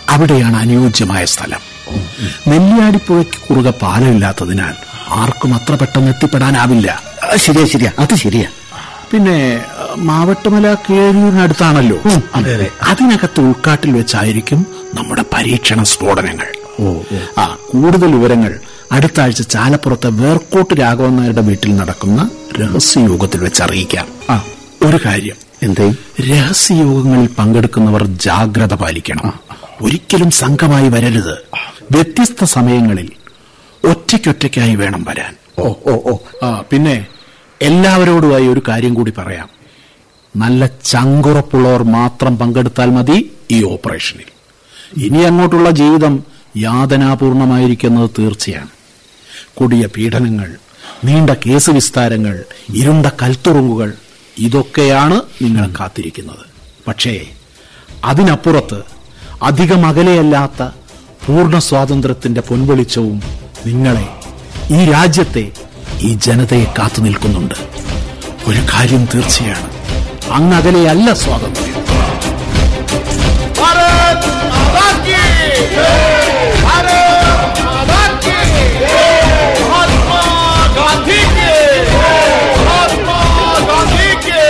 അവിടെയാണ് അനുയോജ്യമായ സ്ഥലം നെല്ലിയാടിപ്പുഴയ്ക്ക് കുറുകെ പാലമില്ലാത്തതിനാൽ ആർക്കും അത്ര പെട്ടെന്ന് എത്തിപ്പെടാനാവില്ല ആ, ശരിയാ ശരിയാ അത് ശരിയാ പിന്നെ അഹ്, മാവട്ടുമല കീഴൂരിനടുത്താണല്ലോ അതിനകത്ത് ഉൾക്കാട്ടിൽ വെച്ചായിരിക്കും നമ്മുടെ പരീക്ഷണ സ്ഫോടനങ്ങൾ ആ കൂടുതൽ വിവരങ്ങൾ അടുത്ത ആഴ്ച ചാലപ്പുറത്തെ വേർക്കോട്ട് രാഘവൻ നായരുടെ വീട്ടിൽ നടക്കുന്ന രഹസ്യയോഗത്തിൽ വെച്ച് അറിയിക്കാം ആ ഒരു കാര്യം എന്തേ രഹസ്യയോഗങ്ങളിൽ പങ്കെടുക്കുന്നവർ ജാഗ്രത പാലിക്കണം ഒരിക്കലും സംഘമായി വരരുത് വ്യത്യസ്ത സമയങ്ങളിൽ ഒറ്റയ്ക്കൊറ്റയ്ക്കായി വേണം വരാൻ ഓ ഓ ഓ ആ പിന്നെ എല്ലാവരോടുമായി ഒരു കാര്യം കൂടി പറയാം നല്ല ചങ്കുറപ്പുള്ളവർ മാത്രം പങ്കെടുത്താൽ മതി ഈ ഓപ്പറേഷനിൽ ഇനി അങ്ങോട്ടുള്ള ജീവിതം യാതനാപൂർണമായിരിക്കുന്നത് തീർച്ചയാണ് കൊടിയ പീഡനങ്ങൾ നീണ്ട കേസ് വിസ്താരങ്ങൾ ഇരുണ്ട കൽത്തുറുങ്കുകൾ ഇതൊക്കെയാണ് നിങ്ങളെ കാത്തിരിക്കുന്നത് പക്ഷേ അതിനപ്പുറത്ത് അധികം അകലെയല്ലാത്ത പൂർണ്ണ സ്വാതന്ത്ര്യത്തിന്റെ പൊൻവെളിച്ചവും നിങ്ങളെ ഈ രാജ്യത്തെ ഈ ജനതയെ കാത്തു നിൽക്കുന്നുണ്ട് ഒരു കാര്യം തീർച്ചയാണ് അങ്ങകലെയല്ല സ്വാതന്ത്ര്യം भारत माता की भारत माता की महात्मा गांधी के महात्मा गांधी के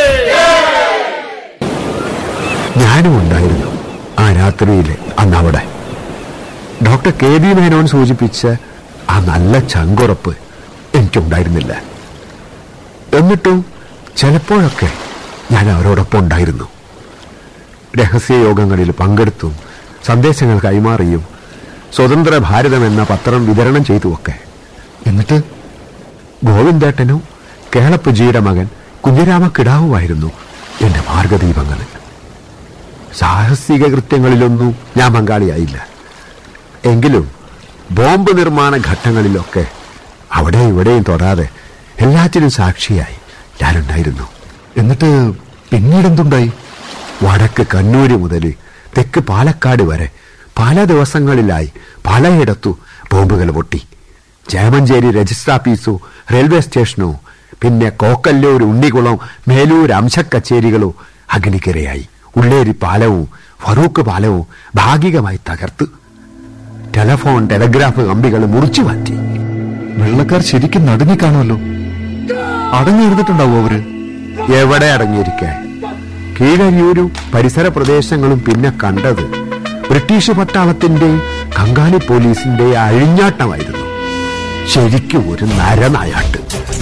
ഞാനും ഉണ്ടായിരുന്നു ആ രാത്രിയിൽ അന്ന് അവിടെ ഡോക്ടർ കെ ബി മേനോൻ സൂചിപ്പിച്ച ആ നല്ല ചങ്കുറപ്പ് എനിക്കുണ്ടായിരുന്നില്ല എന്നിട്ടും ചിലപ്പോഴൊക്കെ ഞാൻ അവരോടൊപ്പം ഉണ്ടായിരുന്നു രഹസ്യയോഗങ്ങളിൽ പങ്കെടുത്തും സന്ദേശങ്ങൾ കൈമാറിയും സ്വതന്ത്ര ഭാരതം എന്ന പത്രം വിതരണം ചെയ്തുമൊക്കെ എന്നിട്ട് ഗോവിന്ദേട്ടനും കേളപ്പുജിയുടെ മകൻ കുഞ്ഞിരാമ കിടാവുമായിരുന്നു എന്റെ മാർഗദീപങ്ങളിൽ സാഹസിക കൃത്യങ്ങളിലൊന്നും ഞാൻ പങ്കാളിയായില്ല എങ്കിലും ബോംബ് നിർമ്മാണ ഘട്ടങ്ങളിലൊക്കെ അവിടെ ഇവിടെയും തൊടാതെ എല്ലാറ്റിനും സാക്ഷിയായി ഞാനുണ്ടായിരുന്നു എന്നിട്ട് പിന്നീട് എന്തുണ്ടായി വടക്ക് കണ്ണൂര് മുതൽ തെക്ക് പാലക്കാട് വരെ പല ദിവസങ്ങളിലായി പലയിടത്തു ബോംബുകൾ പൊട്ടി ചേമഞ്ചേരി രജിസ്റ്റർ ഓഫീസോ റെയിൽവേ സ്റ്റേഷനോ പിന്നെ കോക്കല്ലൂർ ഉണ്ണികുളം മേലൂർ അംശക്കച്ചേരികളോ അഗ്നിക്കിരയായി ഉള്ളേരി പാലവും ഫറൂഖ് പാലവും ഭാഗികമായി തകർത്ത് ടെലഫോൺ ടെലഗ്രാഫ് കമ്പികൾ മുറിച്ചു മാറ്റി വെള്ളക്കാർ ശരിക്കും നടുങ്ങി കാണുമല്ലോ അടങ്ങിയിരുന്നിട്ടുണ്ടാവും അവര് എവിടെ അടങ്ങിയിരിക്കാൻ കീഴരിയൂരും പരിസര പ്രദേശങ്ങളും പിന്നെ കണ്ടത് ബ്രിട്ടീഷ് പട്ടാളത്തിന്റെ കങ്കാലി പോലീസിന്റെ അഴിഞ്ഞാട്ടമായിരുന്നു ശരിക്കും ഒരു നരനായാട്ട്